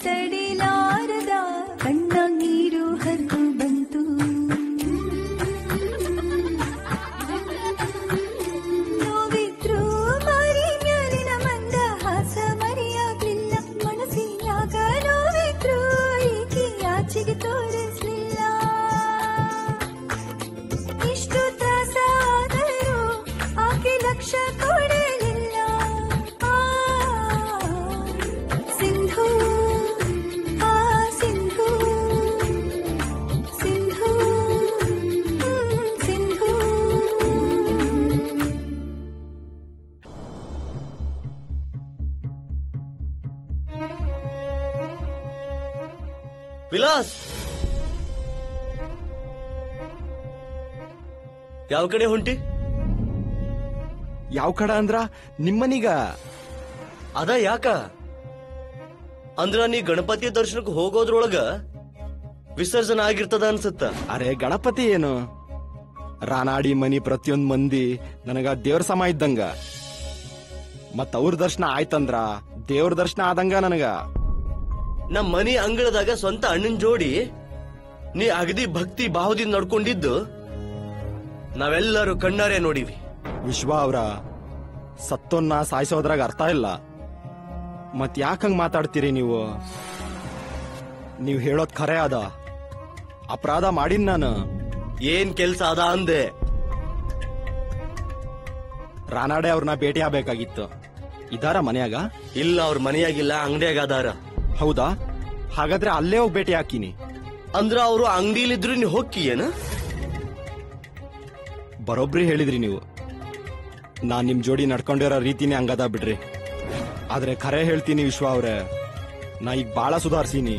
ತಡಿಲಾರದ ಕಣ್ಣ ನೀರು ಹರಿದು ಬಂತು ನೋವಿದ್ರು ಮಾರಿ ಮ್ಯಾಲಿನ ಮಂದ ಹಾಸ ಮರೆಯಾಗ್ಲಿಲ್ಲ ಮನಸ್ಸಿನ್ಯಾಗ ನೋವಿದ್ರು ಈಕೆ ಆಚೆಗೆ ತೋರಿಸ್ಲಿಲ್ಲ ಇಷ್ಟು ತ್ರಾಸಾದರೂ ಆಕೆ ಲಕ್ಷ ಕೊಡಲಿಲ್ಲ ಆ, ಸಿಂಧು ಆ ಸಿಂಧು ಸಿಂಧು ಹ್ಮ್, ಸಿಂಧು ವಿಲಾಸ್ ಯಾವ ಕಡೆ ಹೊಂಟಿ ಯಾವ ಕಡ ಅಂದ್ರ ನಿಮ್ಮನೀಗ ಅದ ಯಾಕ ಅಂದ್ರ ನೀ ಗಣಪತಿ ದರ್ಶನಕ್ಕೆ ಹೋಗೋದ್ರೊಳಗ ವಿಸರ್ಜನೆ ಆಗಿರ್ತದ ಅನ್ಸುತ್ತ ಅರೆ ಗಣಪತಿ ಏನು ರಾನಾಡಿ ಮನಿ ಪ್ರತಿಯೊಂದ್ ಮಂದಿ ನನಗ ದೇವ್ರ ಸಮ ಇದ್ದಂಗ ಮತ್ ಅವ್ರ ದರ್ಶನ ಆಯ್ತಂದ್ರ ದೇವ್ರ ದರ್ಶನ ಆದಂಗ ನನಗ ನಮ್ ಮನಿ ಅಂಗಳದಾಗ ಸ್ವಂತ ಅಣ್ಣನ್ ಜೋಡಿ ನೀ ಅಗದಿ ಭಕ್ತಿ ಭಾವದಿಂದ ನಡ್ಕೊಂಡಿದ್ದು ನಾವೆಲ್ಲರೂ ಕಣ್ಣಾರೆ ನೋಡಿವಿ ವಿಶ್ವ ಅವ್ರ ಸತ್ತೋನ್ನ ಸಾಯಿಸೋದ್ರಾಗ ಅರ್ಥ ಇಲ್ಲ ಮತ್ ಯಾಕಂಗ್ ಮಾತಾಡ್ತೀರಿ ನೀವು ನೀವ್ ಹೇಳೋದ್ ಖರೆ ಅದ ಅಪರಾಧ ಮಾಡಿನ್ ನಾನು ಏನ್ ಕೆಲ್ಸ ಅದ ಅಂದೆ ರಾನಾಡೆ ಅವ್ರನ್ನ ಭೇಟಿ ಆಗ್ಬೇಕಾಗಿತ್ತು ಇದಾರ ಮನ್ಯಾಗ ಇಲ್ಲ ಅವ್ರ ಮನೆಯಾಗಿಲ್ಲ ಅಂಗಡಿಯಾಗ ಅದಾರ ಹೌದಾ ಹಾಗಾದ್ರೆ ಅಲ್ಲೇ ಹೋಗಿ ಭೇಟಿ ಹಾಕಿನಿ ಅಂದ್ರ ಅವರು ಅಂಗಡಿಲಿದ್ರು ನೀ ಹೊಕ್ಕಿ ಏನ ಬರೋಬ್ರಿ ಹೇಳಿದ್ರಿ ನೀವು ನಾನ್ ನಿಮ್ ಜೋಡಿ ನಡ್ಕೊಂಡಿರೋ ರೀತಿನೇ ಹಂಗದ ಬಿಡ್ರಿ ಆದ್ರೆ ಖರೆ ಹೇಳ್ತೀನಿ ವಿಶ್ವ ಅವ್ರೆ ನಾ ಈಗ ಬಾಳ ಸುಧಾರ್ಸೀನಿ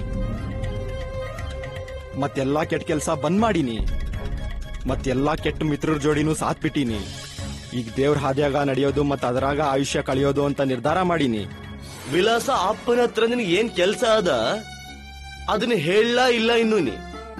ಮತ್ತೆಲ್ಲಾ ಕೆಟ್ಟ ಕೆಲ್ಸ ಬಂದ್ ಮಾಡೀನಿ ಮತ್ತೆಲ್ಲಾ ಕೆಟ್ಟ ಮಿತ್ರರ ಜೋಡಿನೂ ಸಾತ್ ಬಿಟ್ಟೀನಿ ಈಗ ದೇವ್ರ ಹಾದಿಯಾಗ ನಡೆಯೋದು ಮತ್ ಅದರಾಗ ಆಯುಷ್ಯ ಕಳೆಯೋದು ಅಂತ ನಿರ್ಧಾರ ಮಾಡೀನಿ ವಿಲಾಸ ಅಪ್ಪನ ಹತ್ರ ನಿನಗೆ ಏನ್ ಕೆಲ್ಸ ಅದ ಅದನ್ನ ಹೇಳ ಇಲ್ಲ ಇನ್ನು ನೀ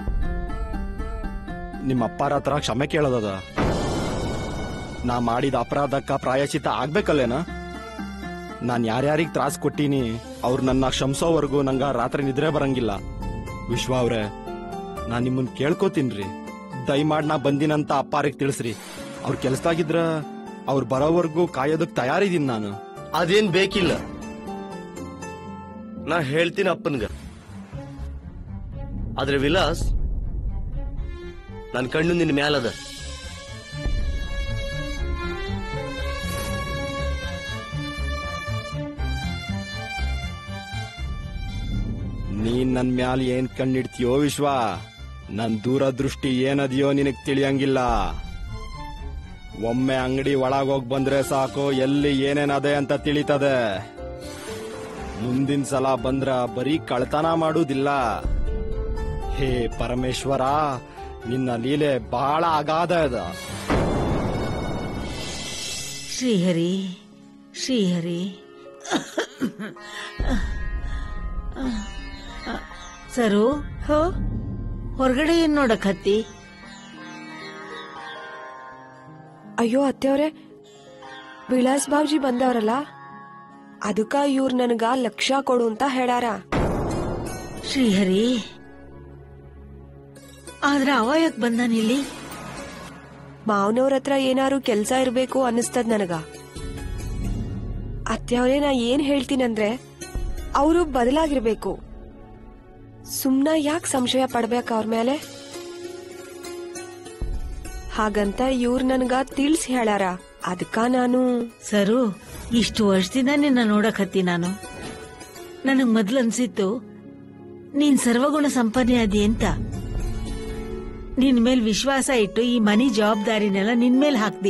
ನಿಮ್ಮ ಅಪ್ಪಾರ ಹತ್ರ ಕ್ಷಮೆ ಕೇಳೋದದ ನಾ ಮಾಡಿದ ಅಪರಾಧಕ್ಕ ಪ್ರಾಯಶ್ಚಿತ ಆಗ್ಬೇಕಲ್ಲೇನ ನಾನ್ ಯಾರ್ಯಾರಿಗ್ ತ್ರಾಸ್ ಕೊಟ್ಟೀನಿ ಅವ್ರು ನನ್ನ ಕ್ಷಮಿಸೋವರೆಗೂ ನಂಗ ರಾತ್ರಿ ನಿದ್ರೆ ಬರಂಗಿಲ್ಲ ವಿಶ್ವ ಅವ್ರೆ ನಾನ್ ನಿಮ್ಮನ್ ಕೇಳ್ಕೊತೀನ್ರಿ ದಯಮಾಡ್ ನಾ ಬಂದಿನಂತ ಅಪ್ಪಾರಿಗೆ ತಿಳಿಸ್ರಿ ಅವ್ರ ಕೆಲ್ಸದಾಗಿದ್ರ ಅವ್ರು ಬರೋವರೆಗೂ ಕಾಯೋದಕ್ ತಯಾರಿದೀನಿ ನಾನು ಅದೇನ್ ಬೇಕಿಲ್ಲ ನಾ ಹೇಳ್ತೀನಿ ಅಪ್ಪನ್ಗ ಆದ್ರೆ ವಿಲಾಸ್ ನನ್ ಕಣ್ಣು ನಿನ್ ಮ್ಯಾಲದ ನೀನ್ ನನ್ ಮ್ಯಾಲ ಏನ್ ಕಣ್ಣಿಡ್ತೀಯೋ ವಿಶ್ವ ನನ್ ದೂರದೃಷ್ಟಿ ಏನದಿಯೋ ನಿನಗ್ ತಿಳಿಯಂಗಿಲ್ಲ ಒಮ್ಮೆ ಅಂಗಡಿ ಒಳಗೋಗ್ ಬಂದ್ರೆ ಸಾಕು ಎಲ್ಲಿ ಏನೇನದೆ ಅಂತ ತಿಳಿತದೆ ಮುಂದಿನ ಸಲ ಬಂದ್ರ ಬರೀ ಕಳ್ತನ ಮಾಡುವುದಿಲ್ಲ ಹೇ ಪರಮೇಶ್ವರ ನಿನ್ನ ಲೀಲೆ ಬಹಳ ಅಗಾಧ ಅದ ಶ್ರೀಹರಿ ಶ್ರೀಹರಿ ಸರು ಹೋ ಹೊರಗಡೆ ಏನ್ ನೋಡಕತ್ತಿ ಅಯ್ಯೋ ಅತ್ತೆಯವ್ರೆ ವಿಲಾಸ್ ಬಾವ್ಜಿ ಬಂದವ್ರಲ್ಲ ಅದಕ್ಕ ಇವ್ರ್ ನನಗ ಲಕ್ಷ ಕೊಡು ಅಂತ ಹೇಳಾರ ಶ್ರೀಹರಿ ಆದ್ರ ಅವ ಯಾಕೆ ಬಂದಾನಿಲ್ಲಿ ಮಾವನವ್ರ ಹತ್ರ ಏನಾರು ಕೆಲ್ಸ ಇರ್ಬೇಕು ಅನ್ನಿಸ್ತದ್ ನನಗ ಅತ್ತೆಯವ್ರೆ ನಾ ಏನ್ ಹೇಳ್ತೀನಂದ್ರೆ ಅವರು ಬದಲಾಗಿರ್ಬೇಕು ಸುಮ್ನ ಯಾಕೆ ಸಂಶಯ ಪಡ್ಬೇಕ ಅವ್ರ ಮೇಲೆ ಹಾಗಂತ ಇವ್ರ್ ನನ್ಗ ತಿಳ್ಸಿ ಹೇಳಾರ ಅದಕ್ಕ ನಾನು ಸರು ಇಷ್ಟು ವರ್ಷದಿಂದ ನಿನ್ನ ನೋಡಕತ್ತಿ ನಾನು ನನಗ್ ಮೊದ್ಲು ಅನ್ಸಿತ್ತು ನೀನ್ ಸರ್ವಗುಣ ಸಂಪನ್ನೆ ಅದಿ ಅಂತ ನಿನ್ ಮೇಲ್ ವಿಶ್ವಾಸ ಇಟ್ಟು ಈ ಮನಿ ಜವಾಬ್ದಾರಿನೆಲ್ಲ ನಿನ್ ಮೇಲ್ ಹಾಕ್ದಿ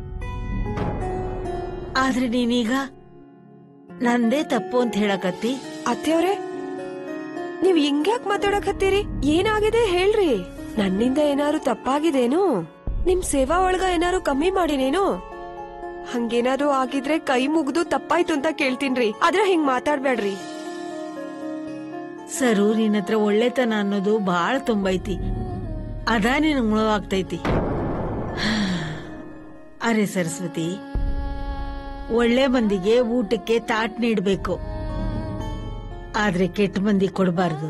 ಆದ್ರೆ ನೀನೀಗ ನಂದೇ ತಪ್ಪು ಅಂತ ಹೇಳಕತ್ತಿ ಅತ್ತೆಯವ್ರೆ ನೀವ್ ಹಿಂಗ್ಯಾಕ್ ಮಾತಾಡಕತ್ತೀರಿ ಏನಾಗಿದೆ ಹೇಳ್ರಿ ನನ್ನಿಂದ ಏನಾರು ತಪ್ಪಾಗಿದೇನು ನಿಮ್ ಸೇವಾ ಒಳಗ ಏನಾರು ಕಮ್ಮಿ ಮಾಡಿನೇನು ಹಂಗೇನಾದ್ರು ಆಗಿದ್ರೆ ಕೈ ಮುಗ್ದು ತಪ್ಪಾಯ್ತು ಅಂತ ಕೇಳ್ತೀನ್ರಿ ಆದ್ರೆ ಹಿಂಗ್ ಮಾತಾಡ್ಬೇಡ್ರಿ ಸರು ನಿನ್ನ ಹತ್ರ ಒಳ್ಳೆತನ ಅನ್ನೋದು ಬಹಳ ತುಂಬೈತಿ ಅದ ನಿನಗ್ ಮುಳುವಾಗ್ತೈತಿ ಅರೆ ಸರಸ್ವತಿ ಒಳ್ಳೆ ಮಂದಿಗೆ ಊಟಕ್ಕೆ ತಾಟ್ ನೀಡ್ಬೇಕು ಆದ್ರೆ ಕೆಟ್ಟ ಮಂದಿ ಕೊಡಬಾರ್ದು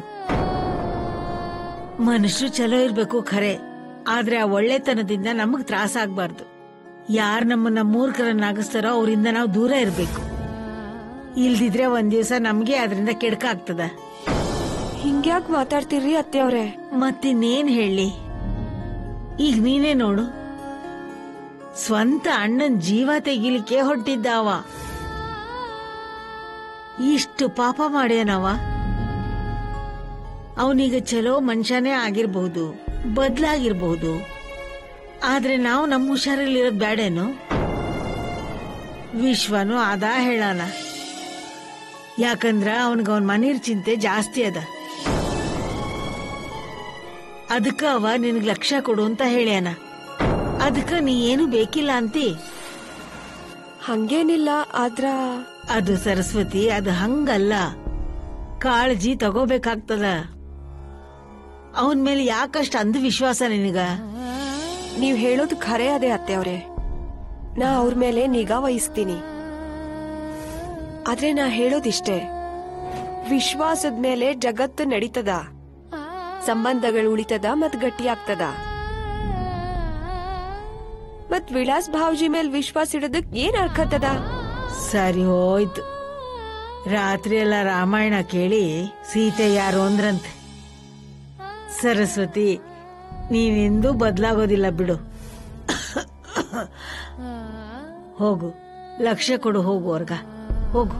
ಮನುಷ್ಯರು ಚಲೋ ಇರ್ಬೇಕು ಖರೆ ಆದ್ರೆ ಆ ಒಳ್ಳೆತನದಿಂದ ನಮಗ್ ತ್ರಾಸ ಆಗ್ಬಾರ್ದು ಯಾರ್ ನಮ್ಮನ್ನ ಮೂರ್ಖರನ್ನಾಗಿಸ್ತಾರೋ ಅವರಿಂದ ನಾವು ದೂರ ಇರ್ಬೇಕು ಇಲ್ದಿದ್ರೆ ಒಂದ್ ದಿವಸ ನಮ್ಗೆ ಅದರಿಂದ ಕೆಡಕ ಆಗ್ತದ ಹಿಂಗ್ಯಾಕ್ ಮಾತಾಡ್ತೀರಿ ಅತ್ತೆಯವ್ರೆ ಮತ್ತಿನ್ನೇನ್ ಹೇಳಿ ಈಗ ನೀನೇ ನೋಡು ಸ್ವಂತ ಅಣ್ಣನ್ ಜೀವ ತೆಗಿಲಿಕ್ಕೆ ಹೊಟ್ಟಿದ್ದಾವ ಇಷ್ಟು ಪಾಪ ಮಾಡ್ಯಾನವ ಅವನೀಗ ಚಲೋ ಮನುಷ್ಯನೇ ಆಗಿರ್ಬಹುದು ಬದ್ಲಾಗಿರ್ಬಹುದು ಆದ್ರೆ ನಾವು ನಮ್ಮ ಹುಷಾರಲ್ಲಿರೋದ್ ಬ್ಯಾಡೇನು ವಿಶ್ವನು ಅದಾ ಹೇಳಾನ ಯಾಕಂದ್ರ ಅವನ್ಗ ಅವನ್ ಮನೀರ್ ಚಿಂತೆ ಜಾಸ್ತಿ ಅದ ಅದಕ್ಕ ಅವ ನಿನಗ್ ಲಕ್ಷ್ಯ ಕೊಡು ಅಂತ ಹೇಳ್ಯಾನ ಅದಕ್ಕ ನೀ ಏನು ಬೇಕಿಲ್ಲ ಅಂತಿ ಹಂಗೇನಿಲ್ಲ ಆದ್ರ ಅದು ಸರಸ್ವತಿ ಅದು ಹಂಗಲ್ಲ ಕಾಳಜಿ ತಗೋಬೇಕಾಗ್ತದ ಅವನ್ ಮೇಲೆ ಯಾಕಷ್ಟು ಅಂಧವಿಶ್ವಾಸ ನಿನಗ ನೀವ್ ಹೇಳೋದು ಖರೆ ಅದೇ ಅತ್ತೆಯವ್ರೆ ನಾ ಅವ್ರ ಮೇಲೆ ನಿಗಾ ವಹಿಸ್ತೀನಿ ಆದ್ರೆ ನಾ ಹೇಳೋದಿಷ್ಟೇ ವಿಶ್ವಾಸದ ಮೇಲೆ ಜಗತ್ತು ನಡೀತದ ಸಂಬಂಧಗಳು ಉಳಿತದ ಮತ್ ಗಟ್ಟಿಯಾಗ್ತದ ಮತ್ ವಿಳಾಸ್ ಭಾವ್ಜಿ ಮೇಲ್ ವಿಶ್ವಾಸ ಇಡೋದಕ್ ಏನ್ ಅರ್ಕತ್ತದ ಸರಿ ಹೋಯ್ತು ರಾತ್ರಿ ಎಲ್ಲ ರಾಮಾಯಣ ಕೇಳಿ ಸೀತೆ ಯಾರು ಅಂದ್ರಂತೆ ಸರಸ್ವತಿ ನೀನೆಂದೂ ಬದಲಾಗೋದಿಲ್ಲ ಬಿಡು ಹೋಗು ಲಕ್ಷ್ಯ ಕೊಡು ಹೋಗು ವರ್ಗ ಹೋಗು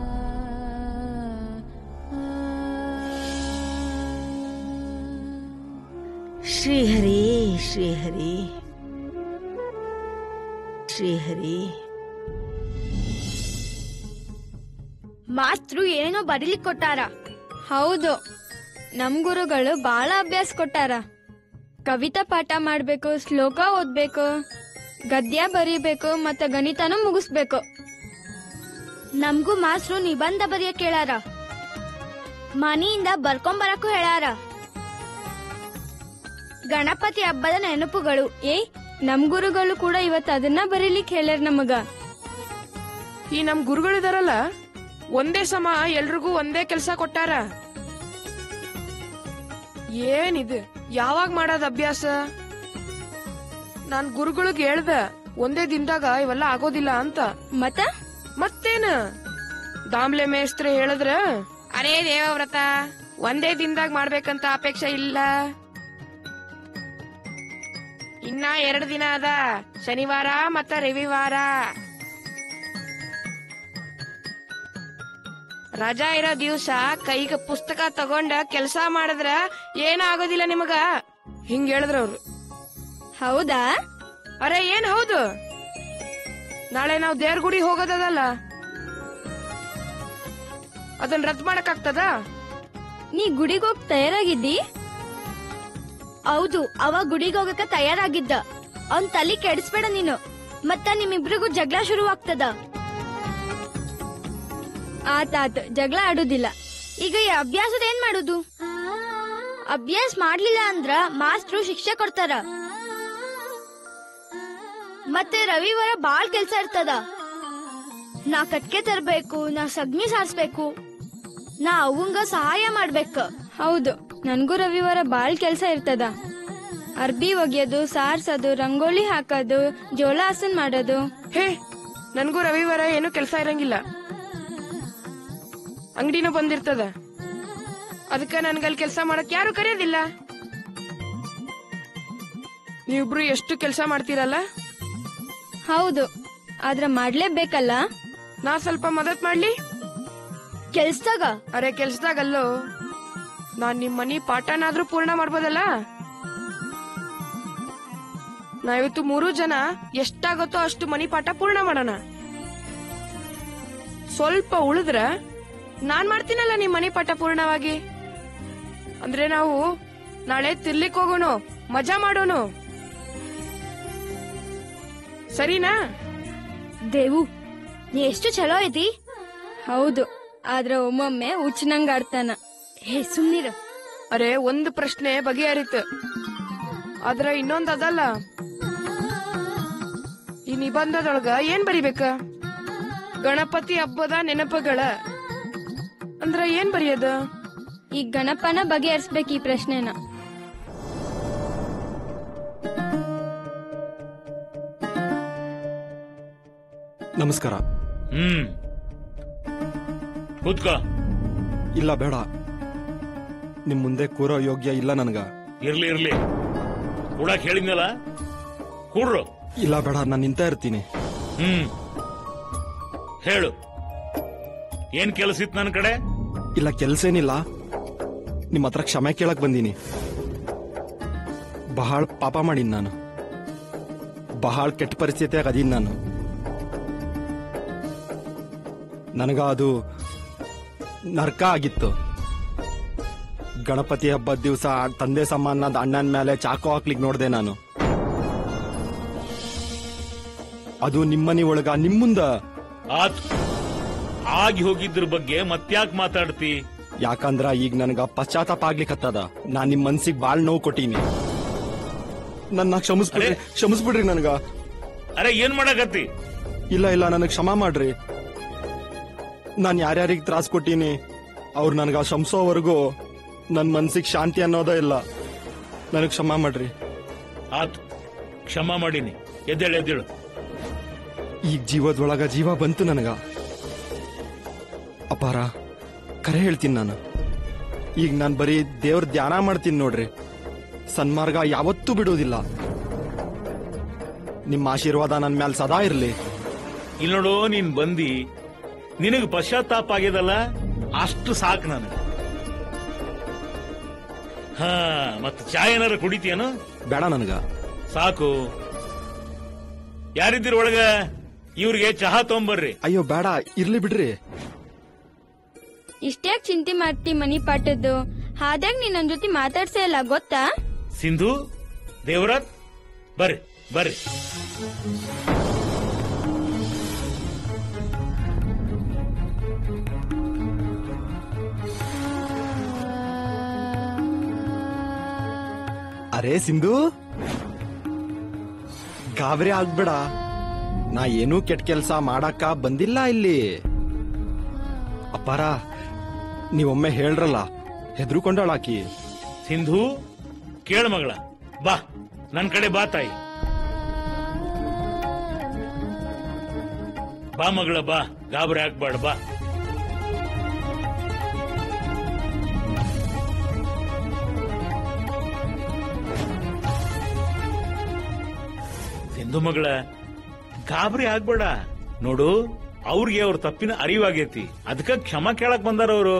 ಶ್ರೀಹರಿ ಶ್ರೀಹರಿ ಶ್ರೀಹರಿ ಮಾಸ್ತ್ರು ಏನೋ ಬರೀಲಿಕ್ ಕೊಟ್ಟಾರ ಹೌದು ನಮ್ ಗುರುಗಳು ಬಾಳ ಅಭ್ಯಾಸ ಕೊಟ್ಟಾರ ಕವಿತಾ ಪಾಠ ಮಾಡ್ಬೇಕು ಶ್ಲೋಕ ಓದ್ಬೇಕು ಗದ್ಯ ಬರೀಬೇಕು ಮತ್ತ ಗಣಿತನೂ ಮುಗಿಸ್ಬೇಕು ನಮ್ಗೂ ಮಾಸ್ಟ್ರು ನಿಬಂಧ ಬರೆಯಕ್ ಹೇಳಾರ ಮನೆಯಿಂದ ಬರ್ಕೊಂಬರಕ್ಕೂ ಹೇಳಾರ ಗಣಪತಿ ಹಬ್ಬದ ನೆನಪುಗಳು ಏ ನಮ್ ಗುರುಗಳು ಕೂಡ ಇವತ್ತು ಅದನ್ನ ಬರೀಲಿಕ್ ಹೇಳ್ಯಾರ ನಮಗ ಈ ನಮ್ ಗುರುಗಳಿದಾರಲ್ಲ ಒಂದೇ ಸಮ ಎಲ್ರಿಗೂ ಒಂದೇ ಕೆಲ್ಸ ಕೊಟ್ಟಾರ ಏನಿದು ಯಾವಾಗ ಮಾಡೋದ್ ಅಭ್ಯಾಸ ನಾನ್ ಗುರುಗಳಿಗೆ ಹೇಳ್ದ ಒಂದೇ ದಿನದಾಗ ಇವೆಲ್ಲ ಆಗೋದಿಲ್ಲ ಅಂತ ಮತ್ತ ಮತ್ತೇನ ದಾಮ್ಲೆ ಮೇಸ್ತ್ರಿ ಹೇಳಿದ್ರ ಅರೇ ದೇವವ್ರತ ಒಂದೇ ದಿನದಾಗ ಮಾಡ್ಬೇಕಂತ ಅಪೇಕ್ಷೆ ಇಲ್ಲ ಇನ್ನ ಎರಡು ದಿನ ಅದ ಶನಿವಾರ ಮತ್ತ ರವಿವಾರ ರಜಾ ಇರೋ ದಿವ್ಸ ಕೈಗ ಪುಸ್ತಕ ತಗೊಂಡ ಕೆಲ್ಸ ಮಾಡಿದ್ರ ಏನಾಗೋದಿಲ್ಲ ನಿಮಗ ಹಿಂಗ್ ಹೇಳಿದ್ರ ಅವ್ರು ಹೌದಾ ಅರೆ ಏನ್ ಹೌದು ನಾಳೆ ನಾವು ದೇವ್ರ ಗುಡಿ ಹೋಗೋದಲ್ಲ ಅದನ್ನ ರದ್ದು ಮಾಡಕ್ ಆಗ್ತದ ನೀ ಗುಡಿಗೆ ಹೋಗ್ ತಯಾರಾಗಿದ್ದಿ ಹೌದು ಅವ ಗುಡಿಗೆ ಹೋಗಕ ತಯಾರಾಗಿದ್ದ ಅವ್ನ್ ತಲೆ ಕೆಡಿಸ್ಬೇಡ ನೀನು ಮತ್ತ ನಿಮ್ಮಿಬ್ರಿಗೂ ಜಗಳ ಶುರುವಾಗ್ತದ ಆತಾತ್ ಜಗಳ ಆಡುದಿಲ್ಲ ಈಗ ಈ ಅಭ್ಯಾಸದ ಏನ್ ಮಾಡುದು ಅಭ್ಯಾಸ ಮಾಡ್ಲಿಲ್ಲ ಅಂದ್ರ ಮಾಸ್ಟ್ರು ಶಿಕ್ಷೆ ಕೊಡ್ತಾರ ಮತ್ತೆ ರವಿವಾರ ಬಾಳ್ ಕೆಲ್ಸ ಇರ್ತದ ನಾ ಕಟ್ಕೆ ತರ್ಬೇಕು ನಾ ಸಗ್ನಿ ಸಾರ್ಸ್ಬೇಕು ನಾ ಅವಂಗ ಸಹಾಯ ಮಾಡ್ಬೇಕ ಹೌದು ನನ್ಗೂ ರವಿವಾರ ಬಾಳ್ ಕೆಲ್ಸ ಇರ್ತದ ಅರ್ಬಿ ಒಗ್ಯೋದು ಸಾರ್ಸೋದು ರಂಗೋಲಿ ಹಾಕೋದು ಜೋಳ ಹಸನ್ ಮಾಡೋದು ಹೇ ನನ್ಗೂ ರವಿವಾರ ಏನು ಕೆಲಸ ಇರಂಗಿಲ್ಲ ಅಂಗಡಿನೂ ಬಂದಿರ್ತದ ಅದಕ್ಕ ನನ್ಗಲ್ಲಿ ಕೆಲಸ ಮಾಡಕ್ ಯಾರು ಕರೆಯೋದಿಲ್ಲ ನೀವಿಬ್ರು ಎಷ್ಟು ಕೆಲಸ ಮಾಡ್ತೀರಲ್ಲ ಹೌದು ಆದ್ರ ಮಾಡ್ಲೇಬೇಕಲ್ಲ ನಾ ಸ್ವಲ್ಪ ಮದತ್ ಮಾಡ್ಲಿ ಕೆಲ್ಸದಾಗ ಅರೆ ಕೆಲ್ಸದಾಗಲ್ಲೋ ನಾನ್ ನಿಮ್ ಮನಿ ಪಾಠನಾದ್ರೂ ಪೂರ್ಣ ಮಾಡ್ಬೋದಲ್ಲ ನಾವಿವತ್ತು ಮೂರು ಜನ ಎಷ್ಟಾಗತ್ತೋ ಅಷ್ಟು ಮನಿ ಪಾಠ ಪೂರ್ಣ ಮಾಡೋಣ ಸ್ವಲ್ಪ ಉಳಿದ್ರ ನಾನ್ ಮಾಡ್ತೀನಲ್ಲ ನಿಮ್ ಮನಿ ಪಾಠ ಪೂರ್ಣವಾಗಿ ಅಂದ್ರೆ ನಾವು ನಾಳೆ ತಿರ್ಲಿಕ್ ಹೋಗೋಣ ಮಜಾ ಮಾಡೋಣ ಸರಿನಾ ದೇವು ನೀ ಎಷ್ಟು ಚಲೋ ಐತಿ ಹೌದು ಆದ್ರ ಒಮ್ಮೊಮ್ಮೆ ಹುಚ್ಚನಂಗ ಆಡ್ತಾನ ಹೇ ಸುಮ್ನಿರ ಅರೆ ಒಂದು ಪ್ರಶ್ನೆ ಬಗೆಹರಿತು ಆದ್ರ ಇನ್ನೊಂದ್ ಅದಲ್ಲ ಈ ನಿಬಂಧದೊಳಗ ಏನ್ ಬರಿಬೇಕ ಗಣಪತಿ ಹಬ್ಬದ ನೆನಪುಗಳ ಅಂದ್ರ ಏನ್ ಬರೆಯೋದು ಈ ಗಣಪನ ಬಗೆಹರಿಸ್ಬೇಕು ಈ ಪ್ರಶ್ನೆನ ನಮಸ್ಕಾರ ಹ್ಮ್ ಕೂತ್ಕೋ ಇಲ್ಲ ಬೇಡ ನಿಮ್ ಮುಂದೆ ಕೂರೋ ಯೋಗ್ಯ ಇಲ್ಲ ನನ್ಗ ಇರ್ಲಿ ಇರ್ಲಿ ಕೂಡಕ್ ಹೇಳಿದ್ನಲ್ಲ ಕೂಡ್ರು ಇಲ್ಲ ಬೇಡ ನಾನು ನಿಂತ ಇರ್ತೀನಿ ಹ್ಮ್ ಹೇಳು ಏನ್ ಕೆಲಸ ಇತ್ತು ನನ್ನ ಕಡೆ ಇಲ್ಲ ಕೆಲ್ಸ ಏನಿಲ್ಲ ನಿಮ್ ಹತ್ರ ಕ್ಷಮೆ ಕೇಳಕ್ ಬಂದೀನಿ ಬಹಳ ಪಾಪ ಮಾಡೀನಿ ನಾನು ಬಹಳ ಕೆಟ್ಟ ಪರಿಸ್ಥಿತಿಯಾಗ ಅದೀನಿ ನಾನು ನನಗ ಅದು ನರ್ಕ ಆಗಿತ್ತು ಗಣಪತಿ ಹಬ್ಬದ ದಿವಸ ತಂದೆ ಸಮಾನದ ಅಣ್ಣನ ಮೇಲೆ ಚಾಕು ಹಾಕ್ಲಿಕ್ ನೋಡ್ದೆ ನಾನು ಅದು ನಿಮ್ಮನಿ ಒಳಗ ನಿಮ್ಮುಂದ ಆತ್ ಆಗಿ ಹೋಗಿದ್ರ ಬಗ್ಗೆ ಮತ್ಯಾಕ್ ಮಾತಾಡ್ತಿ ಯಾಕಂದ್ರ ಈಗ ನನಗ ಪಶ್ಚಾತ್ತಾಪ ಆಗ್ಲಿಕ್ಕತ್ತದ ನಾನ್ ನಿಮ್ ಮನ್ಸಿಗೆ ಬಾಳ್ ನೋವು ಕೊಟ್ಟೀನಿ ನನ್ನ ಕ್ಷಮಿಸ್ಬಿಡ್ರಿ ಅರೆ? ಕ್ಷಮಿಸ್ಬಿಡ್ರಿ ನನಗ ಅರೆ ಏನ್ ಮಾಡಕತ್ತಿ ಇಲ್ಲ ಇಲ್ಲ ನನಗ್ ಕ್ಷಮ ಮಾಡ್ರಿ ನಾನ್ ಯಾರ್ಯಾರಿಗ್ ತ್ರಾಸ್ ಕೊಟ್ಟೀನಿ ಅವ್ರು ನನಗ ಕ್ಷಮಿಸೋವರೆಗೂ ನನ್ ಮನ್ಸಿಗೆ ಶಾಂತಿ ಅನ್ನೋದೇ ಇಲ್ಲ ನನಗ್ ಕ್ಷಮ ಮಾಡ್ರಿ ಆತ್ ಕ್ಷಮ ಮಾಡೀನಿ ಎದ್ದೇಳು ಎದ್ದೇಳು ಈಗ ಜೀವದೊಳಗ ಜೀವ ಬಂತು ನನಗ ಅಪಾರ ಕರೆ ಹೇಳ್ತೀನಿ ನಾನು ಈಗ ನಾನ್ ಬರೀ ದೇವ್ರ ಧ್ಯಾನ ಮಾಡ್ತೀನಿ ನೋಡ್ರಿ ಸನ್ಮಾರ್ಗ ಯಾವತ್ತೂ ಬಿಡೋದಿಲ್ಲ ನಿಮ್ಮ ಆಶೀರ್ವಾದ ನನ್ ಮ್ಯಾಲ್ ಸದಾ ಇರ್ಲಿ ಇಲ್ಲಿ ನೋಡು ನೀನ್ ಬಂದಿ ನಿನಗ್ ಪಶ್ಚಾತ್ತಾಪ ಆಗ್ಯದಲ್ಲ ಅಷ್ಟು ಸಾಕು ನನಗೆ ಹಾ ಮತ್ ಚಾಯ್ ಏನಾರ ಕುಡಿತೀಯನು ಬೇಡ ನನಗ ಸಾಕು ಯಾರಿದ್ದೀರ ಒಳಗ ಇವ್ರಿಗೆ ಚಹಾ ತಗೊಂಬರ್ರಿ ಅಯ್ಯೋ ಬೇಡ ಇರ್ಲಿ ಬಿಡ್ರಿ ಇಷ್ಟ್ಯಾಕ್ ಚಿಂತೆ ಮಾಡ್ತಿ ಮನಿ ಪಾಠದ್ದು ಹಾದ್ಯಾಗ ನೀನ್ ನನ್ ಜೊತೆ ಮಾತಾಡ್ಸೇ ಇಲ್ಲ ಗೊತ್ತಾ ಸಿಂಧು ದೇವರಾಜ್ ಬರ್ರಿ ಬರ್ರಿ ಅರೇ ಸಿಂಧು ಗಾಬರಿ ಆಗ್ಬೇಡ ನಾ ಏನೂ ಕೆಟ್ಟ ಕೆಲ್ಸ ಮಾಡಕ್ಕ ಬಂದಿಲ್ಲ ಇಲ್ಲಿ ಅಪ್ಪಾರ ನೀವೊಮ್ಮೆ ಹೇಳ್ರಲ್ಲ ಹೆದರ್ಕೊಂಡಾಳಾಕಿ ಸಿಂಧು ಕೇಳ ಮಗಳ ಬಾ ನನ್ ಕಡೆ ಬಾ ತಾಯಿ ಬಾ ಮಗಳ ಬಾ ಗಾಬರಿ ಆಗ್ಬೇಡ ಬಾ ಸಿಂಧು ಮಗಳ ಗಾಬರಿ ಆಗ್ಬೇಡ ನೋಡು ಅವ್ರಿಗೆ ಅವ್ರ ತಪ್ಪಿನ ಅರಿವಾಗೈತಿ ಅದಕ್ಕ ಕ್ಷಮ ಕೇಳಕ್ ಬಂದಾರ ಅವರು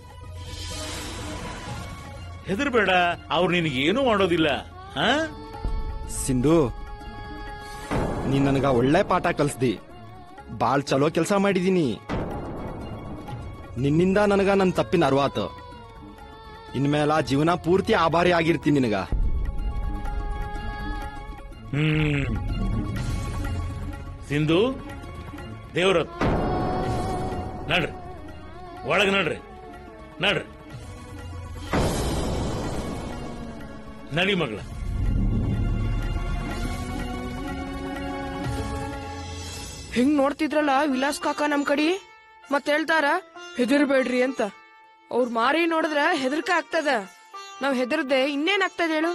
ಹೆದರ್ಬೇಡ ಅವ್ರು ನಿನಗೇನು ಮಾಡೋದಿಲ್ಲ ಹಾ ಸಿಂಧು ನೀನ್ ನನಗ ಒಳ್ಳೆ ಪಾಠ ಕಲ್ಸ್ದಿ ಬಾಳ್ ಚಲೋ ಕೆಲಸ ಮಾಡಿದೀನಿ ನಿನ್ನಿಂದ ನನಗ ನನ್ನ ತಪ್ಪಿನ ಅರ್ವಾತ ಇನ್ಮೇಲ ಜೀವನ ಪೂರ್ತಿ ಆಭಾರಿ ಆಗಿರ್ತೀನಿ ನಿನಗ ಹ್ಮ್ ಸಿಂಧು ದೇವ್ರತ್ ನಡ್ರಿ ಒಳಗ್ ನಡ್ರಿ ನಡ್ರಿ ನಡಿ ಮಗಳ ಹಿಂಗ್ ನೋಡ್ತಿದ್ರಲ್ಲ ವಿಲಾಸ್ ಕಾಕ ನಮ್ ಕಡಿ ಮತ್ ಹೇಳ್ತಾರ ಹೆದರ್ಬೇಡ್ರಿ ಅಂತ ಅವ್ರ ಮಾರಿ ನೋಡಿದ್ರ ಹೆದರ್ಕ ಆಗ್ತದ ನಾವ್ ಹೆದರ್ದೆ ಇನ್ನೇನ್ ಆಗ್ತದ ಹೇಳು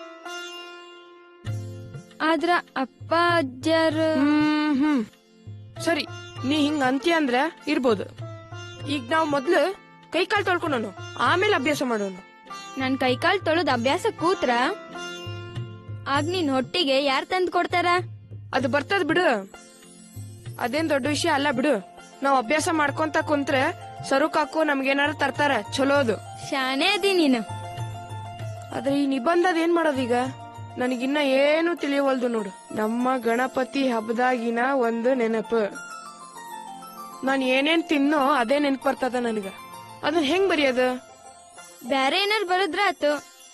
ಆದ್ರ ಅಪ್ಪ ಅಜ್ಜರು ಹ್ಮ್ ಹ್ಮ್ ಸರಿ ನೀ ಹಿಂಗ್ ಅಂತ್ಯ ಅಂದ್ರ ಇರ್ಬೋದು ಈಗ ನಾವ್ ಮೊದ್ಲು ಕೈ ಕಾಲ್ ತೊಳ್ಕೊಳೋನು ಆಮೇಲೆ ಅಭ್ಯಾಸ ಮಾಡೋನು ನನ್ ಕೈಕಾಲ್ ತೊಳೆದ್ ಅಭ್ಯಾಸ ಕೂತ್ರ ಆಗ ನಿನ್ ಹೊಟ್ಟಿಗೆ ಯಾರ್ ತಂದ್ ಕೊಡ್ತಾರ ಅದು ಬರ್ತದ ಬಿಡು ಅದೇನ್ ದೊಡ್ಡ ವಿಷಯ ಅಲ್ಲ ಬಿಡು ನಾವ್ ಅಭ್ಯಾಸ ಮಾಡ್ಕೊಂತ ಕುಂತ್ರೆ ಸರುಕಾಕು ನಮ್ಗೇನಾರ ತರ್ತಾರ ಚಲೋದು ಶಾನೆ ಅದಿ ನೀನು ಆದ್ರೆ ಈ ನಿಬಂಧದ ಏನ್ ಮಾಡೋದೀಗ ನನಗಿನ್ನ ಏನು ತಿಳಿಯವಲ್ದು ನೋಡು ನಮ್ಮ ಗಣಪತಿ ಹಬ್ಬದಾಗಿನ ಒಂದು ನೆನಪು ನಾನ್ ಏನೇನ್ ತಿನ್ನೋ ಅದೇ ನೆನಪು ಬರ್ತದ ನನಗ ಅದನ್ನ ಹೆಂಗ್ ಬರೆಯೋದು ಬ್ಯಾರೆ ಏನಾರು ಬರದ್ರ ಆತು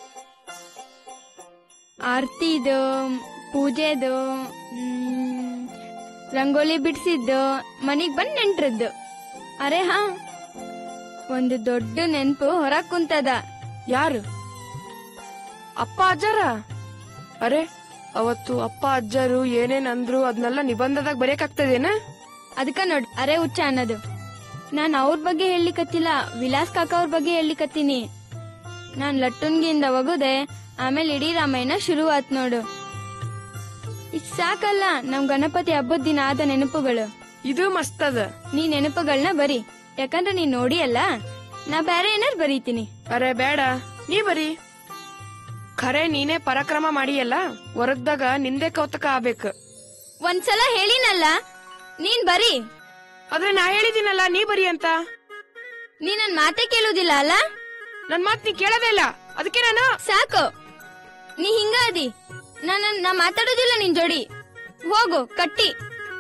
ಆರ್ತಿದು ಪೂಜೆದು ಮ್, ರಂಗೋಲಿ ಬಿಡ್ಸಿದ್ದು ಮನಿಗ್ ಬಂದ್ ನೆಂಟ್ರದ್ದು ಅರೆ ಹಾ ಒಂದು ದೊಡ್ಡ ನೆನ್ಪು ಹೊರಗ್ ಕುಂತದ ಯಾರು ಅಪ್ಪ ಅಜ್ಜರ ಅರೆ ಅವತ್ತು ಅಪ್ಪ ಅಜ್ಜರು ಏನೇನ್ ಅಂದ್ರು ಅದನ್ನೆಲ್ಲ ನಿಬಂಧದಾಗ ಬರೆಯಕ್ಕಾಗ್ತದೇನ ಅದಕ್ಕ ನೋಡ್ ಅರೆ ಹುಚ್ಚ ಅನ್ನೋದು ನಾನ್ ಅವ್ರ ಬಗ್ಗೆ ಹೇಳಿಕತ್ತಿಲ್ಲ ವಿಲಾಸ್ ಕಾಕ ಅವ್ರ ಬಗ್ಗೆ ಹೇಳಿಕತ್ತೀನಿ ನಾನ್ ಲಟ್ಟುನ್ಗಿಂದ ಒಗುದೆ ಆಮೇಲೆ ಇಡೀ ರಾಮಾಯಣ ಶುರು ಆತ್ ನೋಡು ಇದ್ ಸಾಕಲ್ಲ ನಮ್ ಗಣಪತಿ ಹಬ್ಬದ ದಿನ ಆದ ನೆನಪುಗಳು ಇದು ಮಸ್ತ್ ಅದ ನೀ ನೆನಪುಗಳನ್ನ ಬರಿ ಯಾಕಂದ್ರೆ ನೀನ್ ನೋಡಿ ಅಲ್ಲ ನಾ ಬೇರೆ ಏನಾರು ಬರೀತೀನಿ ಅರೆ ಬೇಡ ನೀ ಬರಿ ಖರೆ ನೀನೇ ಪರಾಕ್ರಮ ಮಾಡಿಯಲ್ಲ ಹೊರಗ್ದಾಗ ನಿಂದೆ ಕೌತಕ ಆಗ್ಬೇಕು ಒಂದ್ಸಲ ಹೇಳಿನಲ್ಲ ನೀನ್ ಬರಿ ಆದ್ರೆ ನಾ ಹೇಳಿದಿನಲ್ಲ ನೀ ಬರಿ ಅಂತ ನೀ ನನ್ ಮಾತೇ ಕೇಳುದಿಲ್ಲ ಅಲ್ಲ ನನ್ ಮಾತ್ ನೀ ಕೇಳದೇ ಇಲ್ಲ ಅದಕ್ಕೆ ನಾನು ಸಾಕು ನೀ ಹಿಂಗ ಅದಿ ನಾನು ನಾ ಮಾತಾಡೋದಿಲ್ಲ ನಿನ್ ಜೋಡಿ ಹೋಗು ಕಟ್ಟಿ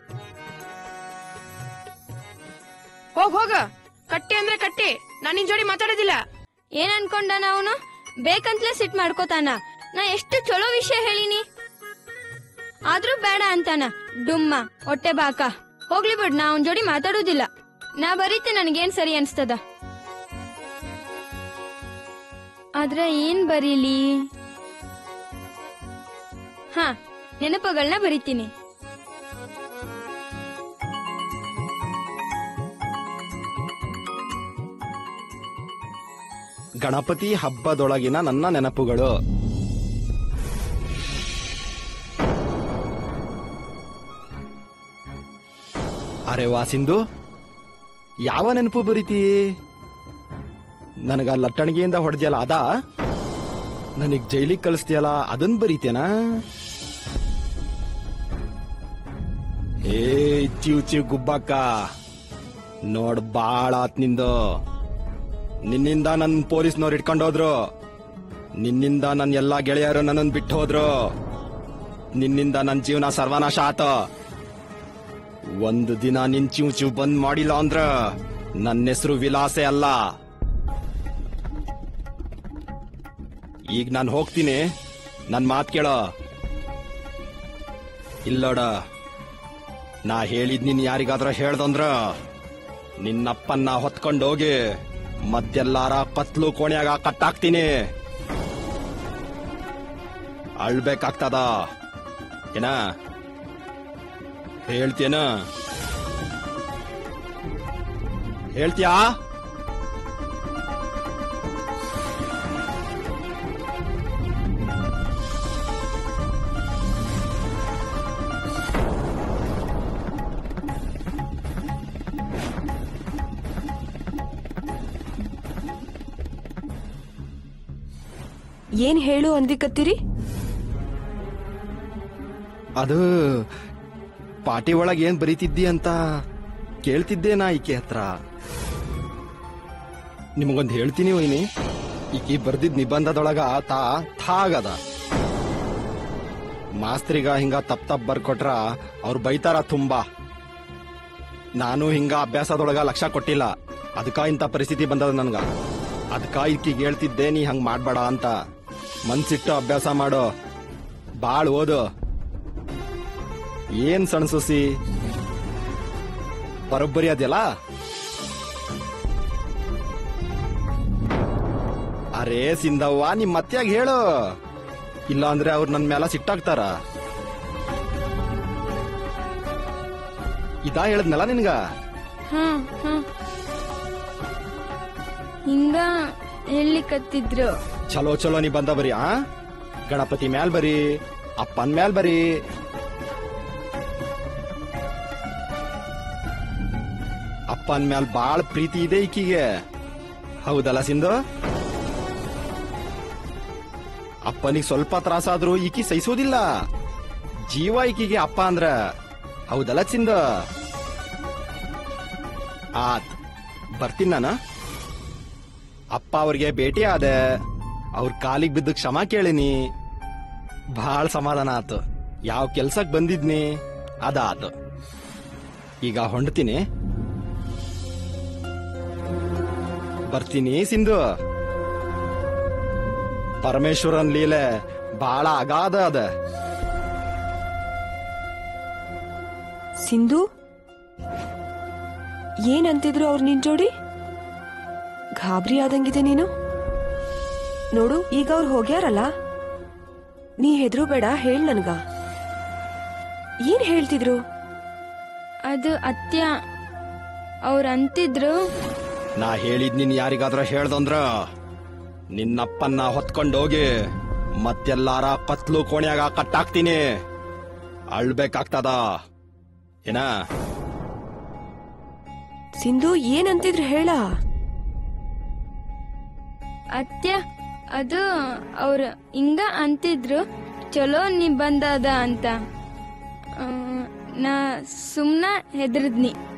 ಹೋಗ್ ಹೋಗ ಕಟ್ಟಿ ಅಂದ್ರೆ ಕಟ್ಟಿ ನಾನ್ ನಿನ್ ಜೋಡಿ ಮಾತಾಡೋದಿಲ್ಲ ಏನ್ ಅನ್ಕೊಂಡಾನ ಅವನು ಬೇಕಂತ್ಲೇ ಸಿಟ್ ಮಾಡ್ಕೋತಾನ ನಾ ಎಷ್ಟು ಚಲೋ ವಿಷಯ ಹೇಳಿನಿ ಆದ್ರೂ ಬೇಡ ಅಂತಾನ ಡುಮ್ಮ ಹೊಟ್ಟೆ ಬಾಕ ಹೋಗ್ಲಿ ಬಿಡ್ ನಾ ಅವನ್ ಜೋಡಿ ಮಾತಾಡೋದಿಲ್ಲ ನಾ ಬರೀತೆ ನನಗೇನ್ ಸರಿ ಅನ್ಸ್ತದ ಆದ್ರೆ ಏನ್ ಬರೀಲಿ ಹಾ ನೆನಪುಗಳನ್ನ ಬರಿತೀನಿ ಗಣಪತಿ ಹಬ್ಬದೊಳಗಿನ ನನ್ನ ನೆನಪುಗಳು ಅರೆ ವಾ ಸಿಂಧು ಯಾವ ನೆನಪು ಬರೀತಿ ನನಗ ಲಟ್ಟಣಿಗೆಯಿಂದ ಹೊಡೆದ್ಯಲ್ಲ ಅದ ನನಗ್ ಜೈಲಿಗೆ ಕಳಿಸ್ತೀಯಲ್ಲ ಅದನ್ ಬರೀತೇನಾ ಏ ಚಿವ್ ಚಿವ್ ಗುಬ್ಬಕ್ಕ ನೋಡ್ ಬಾಳ ಆತ್ ನಿಂದು ನಿನ್ನಿಂದ ನನ್ ಪೊಲೀಸ್ನವ್ರು ಇಟ್ಕೊಂಡೋದ್ರು ನಿನ್ನಿಂದ ನನ್ ಎಲ್ಲಾ ಗೆಳೆಯರು ನನ್ನನ್ ಬಿಟ್ಟು ಹೋದ್ರು ನಿನ್ನಿಂದ ನನ್ ಜೀವನ ಸರ್ವನಾಶ ಆತ ಒಂದು ದಿನ ನಿನ್ ಚಿವ್ ಚಿವ್ ಬಂದ್ ಮಾಡಿಲ್ಲ ಅಂದ್ರ ನನ್ನ ಹೆಸರು ವಿಲಾಸೆ ಅಲ್ಲ ಈಗ ನಾನು ಹೋಗ್ತೀನಿ ನನ್ ಮಾತ್ ಕೇಳೋ ಇಲ್ಲೋಡ ನಾ ಹೇಳಿದ್ ನೀನ್ ಯಾರಿಗಾದ್ರ ಹೇಳ್ದಂದ್ರ ನಿನ್ನಪ್ಪನ್ನ ಹೊತ್ಕೊಂಡೋಗಿ ಮತ್ತೆಲ್ಲಾರ ಕತ್ಲು ಕೋಣ್ಯಾಗ ಕಟ್ಟಾಕ್ತೀನಿ ಅಳ್ಬೇಕಾಗ್ತದ ಏನ ಹೇಳ್ತೇನ ಹೇಳ್ತೀಯಾ ಏನ್ ಹೇಳು ಅಂದಿಕತ್ತೀರಿ ಅದು ಪಾಟಿ ಒಳಗ್ ಏನ್ ಬರೀತಿದ್ದಿ ಅಂತ ಕೇಳ್ತಿದ್ದೆ ನಾ ಈಕೆ ಹತ್ರ ನಿಮಗೊಂದ್ ಹೇಳ್ತೀನಿ ವೈನಿ ಈಕಿ ಬರ್ದಿದ್ ನಿಬಂಧದೊಳಗ ತಾ ಥಾ ಆಗದ ಮಾಸ್ತ್ರಿಗ ಹಿಂಗ ತಪ್ ತಪ್ ಬರ್ಕೊಟ್ರ ಅವ್ರು ಬೈತಾರ ತುಂಬಾ ನಾನು ಹಿಂಗ ಅಭ್ಯಾಸದೊಳಗ ಲಕ್ಷ ಕೊಟ್ಟಿಲ್ಲ ಅದಕ್ಕ ಇಂಥ ಪರಿಸ್ಥಿತಿ ಬಂದದ ನನ್ಗ ಅದಕ್ಕ ಈಕಿಗೆ ಹೇಳ್ತಿದ್ದೆ ನೀ ಹಂಗ್ ಮಾಡ್ಬೇಡ ಅಂತ ಮನ್ಸಿಟ್ಟು ಅಭ್ಯಾಸ ಮಾಡೋ ಬಾಳ್ ಓದು ಏನ್ ಸಣ್ಸುಸಿ ಬರೋಬ್ಬರಿ ಅದೆಯಲ್ಲ ಅರೇ ಸಿಂಧವ್ವ ನಿಮ್ ಮತ್ಯಾಗ ಹೇಳು ಇಲ್ಲ ಅಂದ್ರೆ ಅವ್ರು ನನ್ ಮೇಲೆ ಸಿಟ್ಟಾಗ್ತಾರ ಇದಾ ಹೇಳದ್ನಲ್ಲ ನಿನ್ಗ ಹಾ ಹಾ ಹಿಂಗ ಹೇಳಿಕತ್ತಿದ್ರು ಚಲೋ ಚಲೋ ನೀ ಬಂದ ಬರಿ ಆ ಗಣಪತಿ ಮ್ಯಾಲ್ ಬರಿ ಅಪ್ಪನ್ ಮ್ಯಾಲ್ ಬರಿ ಅಪ್ಪನ್ ಮ್ಯಾಲ್ ಬಾಳ್ ಪ್ರೀತಿ ಇದೆ ಈಕಿಗೆ ಹೌದಲ್ಲ ಸಿಂಧು ಅಪ್ಪನಿಗೆ ಸ್ವಲ್ಪ ತ್ರಾಸಾದ್ರೂ ಈಕಿ ಸಹಿಸೋದಿಲ್ಲ ಜೀವ ಈಕಿಗೆ ಅಪ್ಪ ಅಂದ್ರ ಹೌದಲ್ಲ ಸಿಂಧು ಆತ್ ಬರ್ತೀನಿ ನಾನು ಅಪ್ಪ ಅವ್ರಿಗೆ ಭೇಟಿ ಆದ ಅವ್ರ ಕಾಲಿಗೆ ಬಿದ್ದು ಕ್ಷಮ ಕೇಳಿನಿ ಬಹಳ ಸಮಾಧಾನ ಆತು ಯಾವ ಕೆಲ್ಸಕ್ ಬಂದಿದ್ನಿ ಅದಾತು ಈಗ ಹೊಂಡ್ತೀನಿ ಬರ್ತೀನಿ ಸಿಂಧು ಪರಮೇಶ್ವರನ್ ಲೀಲೆ ಬಹಳ ಅಗಾಧ ಅದ ಸಿಂಧು ಏನಂತಿದ್ರು ಅವ್ರು ನಿನ್ ಜೋಡಿ ಗಾಬರಿ ಆದಂಗಿದೆ ನೀನು ನೋಡು ಈಗ ಅವ್ರು ಹೋಗ್ಯಾರಲ್ಲ ನೀ ಹೆದ್ರು ಬೇಡ ಹೇಳ್ ನನ್ಗ ಏನ್ ಹೇಳ್ತಿದ್ರು ಅದು ಅತ್ಯ ಅವ್ರ ಅಂತಿದ್ರು ನಾ ಹೇಳಿದ್ ನೀನ್ ಯಾರಿಗಾದ್ರ ಹೇಳ್ದಂದ್ರ ನಿನ್ನಪ್ಪನ್ನ ಹೊತ್ಕೊಂಡೋಗಿ ಮತ್ತೆಲ್ಲಾರ ಕತ್ಲು ಕೋಣ್ಯಾಗ ಕಟ್ಟಾಕ್ತೀನಿ ಅಳ್ಬೇಕಾಗ್ತದ ಏನ ಸಿಂಧು ಏನಂತಿದ್ರು ಹೇಳ ಅತ್ಯ ಅದು ಅವ್ರ ಹಿಂಗ ಅಂತಿದ್ರು ಚಲೋ ನಿಬಂಧ ಅದ ಅಂತ ಆ, ನಾ ಸುಮ್ನ ಹೆದರ್ದ್ನಿ